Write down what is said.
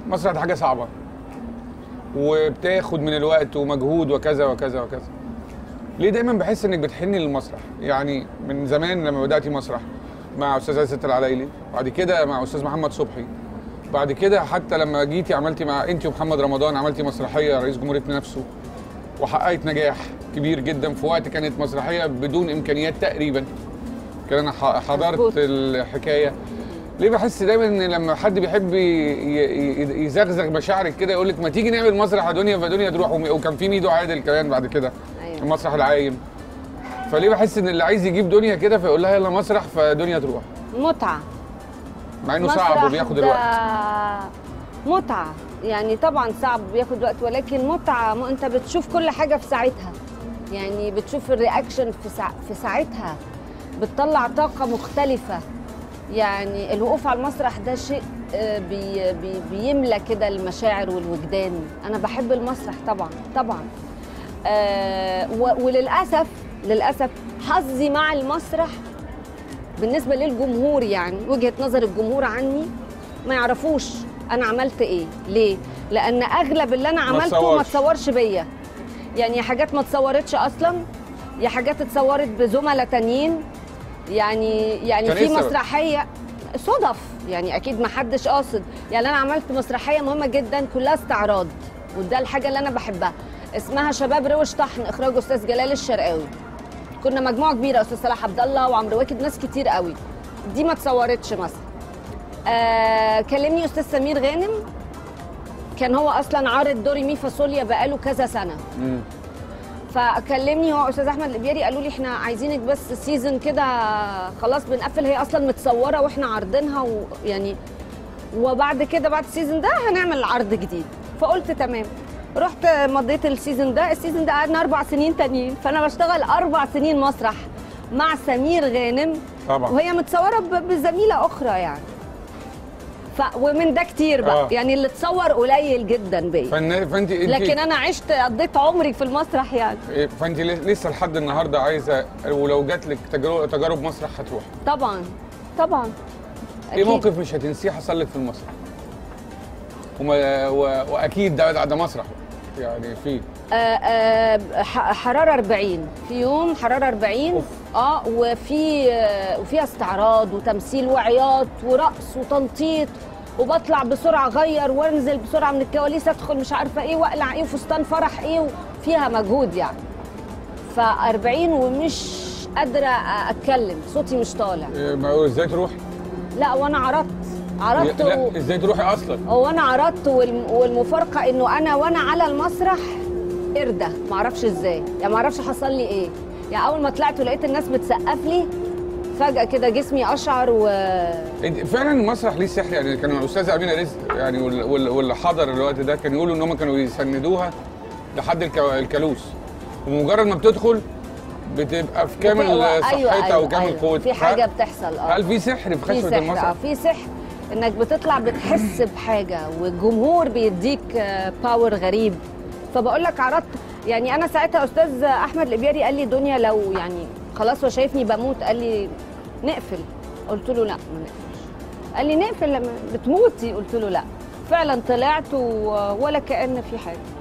المسرح ده حاجه صعبه وبتاخد من الوقت ومجهود وكذا وكذا وكذا ليه دايما بحس انك بتحني للمسرح يعني من زمان لما بداتي مسرح مع استاذ عزت العلايلي بعد كده مع استاذ محمد صبحي بعد كده حتى لما جيتي عملتي مع انت ومحمد رمضان عملتي مسرحيه رئيس جمهوريه نفسه وحققت نجاح كبير جدا في وقت كانت مسرحيه بدون امكانيات تقريبا كان انا ح- حضرت مظبوط. الحكايه ليه بحس دايما ان لما حد بيحب ي- ي- يزغزغ مشاعرك كده يقول لك ما تيجي نعمل مسرح يا دنيا فدنيا تروح وم- وكان في ميدو عادل كمان بعد كده أيوة. المسرح العايم فليه بحس ان اللي عايز يجيب دنيا كده فيقول لها يلا مسرح فدنيا تروح متعه مع انه صعب مسرح وبياخد ده الوقت متعة يعني طبعا صعب بياخد وقت ولكن متعة ما انت بتشوف كل حاجة في ساعتها يعني بتشوف الرياكشن في ساع... في ساعتها بتطلع طاقة مختلفة يعني الوقوف على المسرح ده شيء آه، بي بي بيملى كده المشاعر والوجدان انا بحب المسرح طبعا طبعا آه و- وللاسف للاسف حظي مع المسرح بالنسبه للجمهور يعني وجهه نظر الجمهور عني ما يعرفوش انا عملت ايه ليه لان اغلب اللي انا ما عملته ما تصورش. تصورش بيا يعني يا حاجات ما اتصورتش اصلا يا حاجات اتصورت بزملاء تانيين يعني يعني كان في إيه السبب؟ مسرحيه صدف يعني اكيد ما حدش قاصد يعني انا عملت مسرحيه مهمه جدا كلها استعراض وده الحاجه اللي انا بحبها اسمها شباب روش طحن اخراج استاذ جلال الشرقاوي كنا مجموعه كبيره استاذ صلاح عبد الله وعمرو واكد ناس كتير قوي دي ما اتصورتش مثلا آه كلمني استاذ سمير غانم كان هو اصلا عارض دوري مي فاصوليا بقاله كذا سنه مم. فكلمني هو استاذ احمد الابياري قالوا لي احنا عايزينك بس سيزون كده خلاص بنقفل هي اصلا متصوره واحنا عارضينها ويعني وبعد كده بعد السيزون ده هنعمل عرض جديد فقلت تمام رحت مضيت السيزون ده السيزون ده قعدنا اربع سنين تانيين فانا بشتغل اربع سنين مسرح مع سمير غانم طبعا وهي متصوره ب- بزميله اخرى يعني ف ومن ده كتير بقى آه. يعني اللي اتصور قليل جدا بيا فن... فانت انت لكن انا عشت قضيت عمري في المسرح يعني فانت لسه لحد النهارده عايزه ولو جات لك تجارب تجارب مسرح هتروح طبعا طبعا ايه أكيد. موقف مش هتنسيه حصل لك في المسرح وما و... واكيد ده ده مسرح يعني في آه، آه، ح- حراره 40 في يوم حراره 40 أوف. اه وفي آه، وفيها استعراض وتمثيل وعياط ورقص وتنطيط وبطلع بسرعه اغير وانزل بسرعه من الكواليس ادخل مش عارفه ايه واقلع ايه وفستان فرح ايه وفيها مجهود يعني ف 40 ومش قادره اتكلم صوتي مش طالع إيه، ما هو ازاي تروحي لا وانا عرضت عرضت و... لا ازاي تروحي اصلا هو انا عرضت والم- والمفارقه انه انا وانا على المسرح قرده معرفش ازاي يعني معرفش حصل لي ايه يعني اول ما طلعت ولقيت الناس بتسقف لي فجاه كده جسمي اشعر و انت فعلا المسرح ليه سحر يعني كان الاستاذ امينه رزق يعني وال- وال- واللي حضر الوقت ده كان يقولوا ان هم كانوا يسندوها لحد الك- الكالوس ومجرد ما بتدخل بتبقى في كامل بتقوى- صحتها وكامل قوتها في حاجه بتحصل اه هل في سحر في في خشبه سحر اه المسرح؟ في سحر انك بتطلع بتحس بحاجه والجمهور بيديك آه، باور غريب فبقول لك عرضت يعني انا ساعتها استاذ احمد الابياري قال لي دنيا لو يعني خلاص هو شايفني بموت قال لي نقفل قلت له لا ما نقفلش قال لي نقفل لما بتموتي قلت له لا فعلا طلعت و- ولا كأن في حاجه